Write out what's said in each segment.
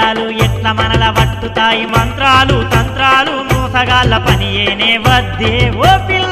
దయ్యాలు ఎట్ల మనల పట్టుతాయి మంత్రాలు తంత్రాలు మోసగాళ్ళ పని ఏనే వద్దే ఓ పిల్ల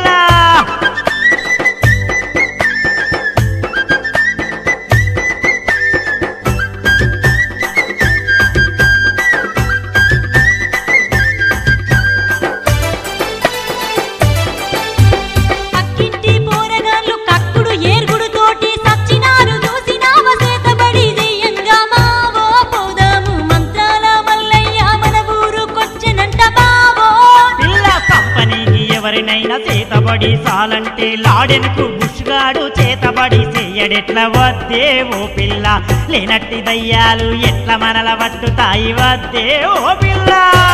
పక్కింటి పోరగాళ్ళు కక్కుడు ఏర్గుడు తోటి సచ్చినారు చూసినావ చేతబడి దెయ్యంగా మావో పోదాము మంత్రాల మల్లయ్య మన ఊరుకొచ్చెనంట బావో పిల్ల కంపెనీకి ఎవరినైనా చేతబడి సాలంటే లాడెనుకు బుష్గాడు చేతబడి చెయ్యడెట్ల వద్దే ఓ పిల్ల లేనట్టి దయ్యాలు ఎట్ల మనల పట్టుతాయి వద్దే ఓ పిల్ల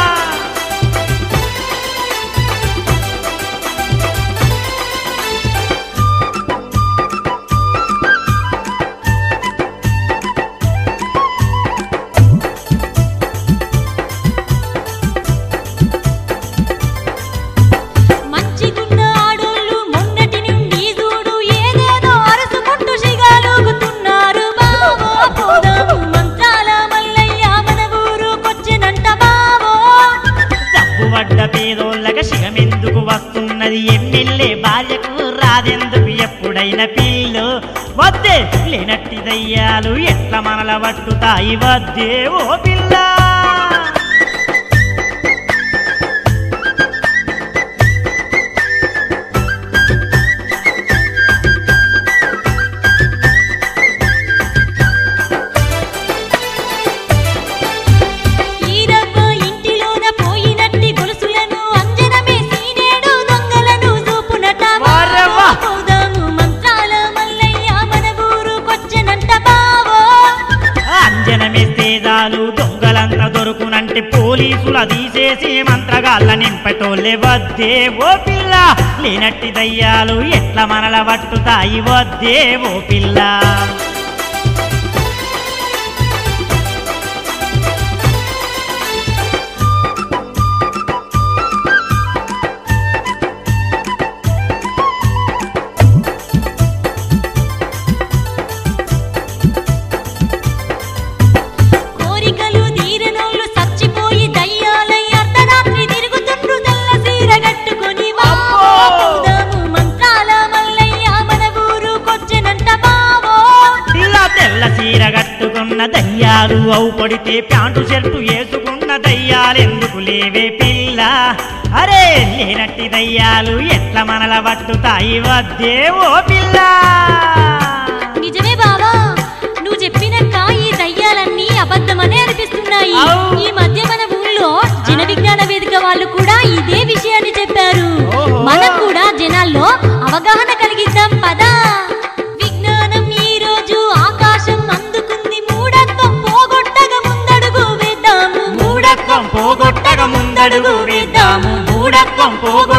మంచిగున్న ఆడోళ్ళు మొన్నటి నుండి చూడు ఏదేదో అరసుకుంటూ సిగాలుగుతున్నారు బావో పోదాము మంత్రాల మల్లయ్య మన ఊరుకొచ్చెనంట బావో డబ్బు పడ్డ పేదోళ్ళక శిగమెందుకు వస్తున్నది ఎమ్మెల్యే భార్యకు రాదెందుకు ఎప్పుడైనా పిల్లు వద్దే లేనట్టి దయ్యాలు ఎట్ల మనల పట్టుతాయి వద్దే ఓ పిల్ల ఈరవ్వ ఇంటిలోన పోయినట్టి గొలుసులను అంజనమే సీనేడు దొంగలను చూపునట వారవ్వ! పోదాము మంత్రాల మల్లయ్య మన ఊరుకొచ్చెనంట బావో అంజనమేస్తే చాలు దొంగలంతా దొరుకునంటే పోలీసుల తీసేసి మంత్రగాళ్ళ నింపటోళ్ళే వద్దే ఓ పిల్ల లేనట్టి దయ్యాలు ఎట్ల మనల పట్టుతాయి వద్దే ఓ పిల్ల కోరికలు తీరనోళ్ళు చచ్చిపోయి దయ్యాలై అర్ధరాత్రి తిరుగుతుండ్రు తెల్ల సీర కట్టుకొని వావో పోదాము మంత్రాల మల్లయ్య మన ఊరుకొచ్చెనంట బావో పిల్ల తెల్ల చీర కట్టుకున్న దయ్యాలు అవు పడితే ప్యాంటు షర్టు వేసుకున్న దయ్యాలు ఎందుకు లేవే పిల్ల అరే లేనట్టి దయ్యాలు ఎట్ల మనల పట్టుతాయి వద్దే ఓ పిల్ల నిజమే బావా నువ్వు చెప్పినాక ఈ దయ్యాలన్నీ అబద్ధమనే అనిపిస్తున్నాయి ఔ. ఈ మధ్య మన ఊళ్ళో జన విజ్ఞాన వేదిక వాళ్ళు కూడా ఇదే విషయాన్ని చెప్పారు ఓహో. మనం కూడా జనాల్లో అవగాహన కలిగిద్దాం పదా విజ్ఞానం ఈ రోజు ఆకాశం అందుకుంది మూఢత్వం పోగొట్టగా ముందడుగు వేద్దాము మూఢత్వం పోగొట్టక ముందడుగు వేద్దాము మూఢత్వం పోగొట్ట